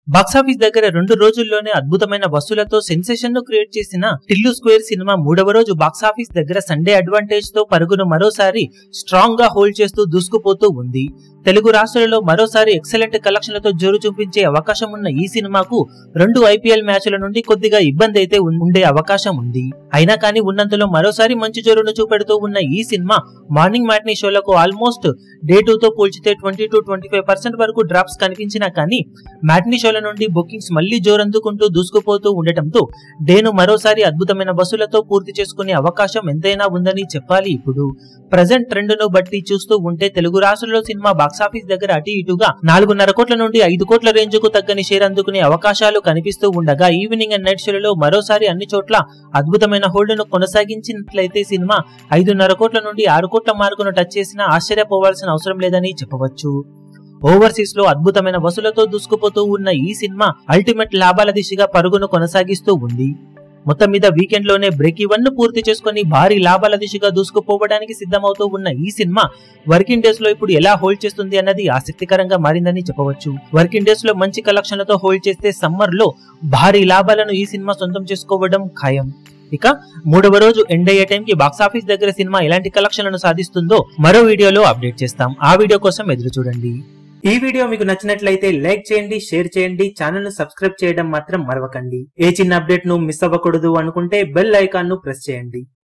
box office దగ్గర రెండు రోజుల్లోనే అద్భుతమైన వసూలతో సెన్సేషన్ ను క్రియేట్ చేసిన టిల్లు స్క్వేర్ సినిమా మూడవ రోజు బాక్సాఫీస్ దగ్గర సండే అడ్వాంటేజ్ తో పరుగును మరోసారి స్ట్రాంగ్ గా హోల్డ్ చేస్తూ దూసుకుపోతూ ఉంది తెలుగు రాష్ట్రాలలో మరోసారి ఎక్సలెంట్ కలెక్షన్లతో జోరు చూపించే అవకాశం ఉన్న ఈ సినిమాకు రెండు ఐపీఎల్ మ్యాచ్ల నుండి కొద్దిగా ఇబ్బంది అయితే ఉం- ఉండే అవకాశం ఉంది అయినా కానీ ఉన్నంతలో మరోసారి మంచి జోరును చూపెడుతూ ఉన్న ఈ సినిమా మార్నింగ్ మ్యాట్నీ షోలకు ఆల్మోస్ట్ డే టూ తో పోల్చితే twenty to twenty five percent వరకు డ్రాప్స్ కనిపించినా కానీ మ్యాట్నీ షోల నుండి బుకింగ్స్ మళ్లీ జోరందుకుంటూ దూసుకుపోతూ ఉండటంతో డేను మరోసారి అద్భుతమైన బస్సులతో పూర్తి చేసుకునే అవకాశం ఎంతైనా ఉందని చెప్పాలి ఇప్పుడు ప్రజెంట్ ట్రెండ్ ను బట్టి చూస్తూ ఉంటే తెలుగు రాష్ట్రాల్లో సినిమా బాక్సాఫీస్ దగ్గర అటు ఇటుగా నాలుగున్నర కోట్ల నుండి ఐదు కోట్ల రేంజ్ కు తగ్గని షేర్ అందుకునే అవకాశాలు కనిపిస్తూ ఉండగా ఈవినింగ్ అండ్ నైట్ షోలలో మరోసారి అన్ని చోట్ల అద్భుతమైన హోల్డ్ ను కొనసాగించినట్లయితే సినిమా ఐదున్నర కోట్ల నుండి ఆరు కోట్ల మార్కును టచ్ చేసినా ఆశ్చర్యపోవాల్సిన అవసరం లేదని చెప్పవచ్చు ఓవర్సీస్ లో అద్భుతమైన వసూలతో దూసుకుపోతూ ఉన్న ఈ సినిమా అల్టిమేట్ లాభాల దిశగా పరుగును కొనసాగిస్తూ ఉంది మొత్తం మీద వీకెండ్ లోనే బ్రేక్ ఈవెన్ ను పూర్తి చేసుకుని భారీ లాభాల దిశగా దూసుకుపోవడానికి సిద్ధమవుతూ ఉన్న ఈ సినిమా వర్కింగ్ డేస్ లో ఇప్పుడు ఎలా హోల్డ్ చేస్తుంది అన్నది ఆసక్తికరంగా మారిందని చెప్పవచ్చు వర్కింగ్ డేస్ లో మంచి కలెక్షన్లతో హోల్డ్ చేస్తే సమ్మర్ లో భారీ లాభాలను ఈ సినిమా సొంతం చేసుకోవడం ఖాయం ఇక మూడవ రోజు ఎండ్ అయ్యే టైంకి బాక్సాఫీస్ దగ్గర సినిమా ఎలాంటి కలెక్షన్లను సాధిస్తుందో మరో వీడియోలో అప్డేట్ చేస్తాం ఆ వీడియో కోసం ఎదురు చూడండి ఈ వీడియో మీకు నచ్చినట్లయితే లైక్ చేయండి షేర్ చేయండి ఛానల్ ను సబ్స్క్రైబ్ చేయడం మాత్రం మరవకండి ఏ చిన్న అప్డేట్ ను మిస్ అవ్వకూడదు అనుకుంటే బెల్ ఐకాన్ ను ప్రెస్ చేయండి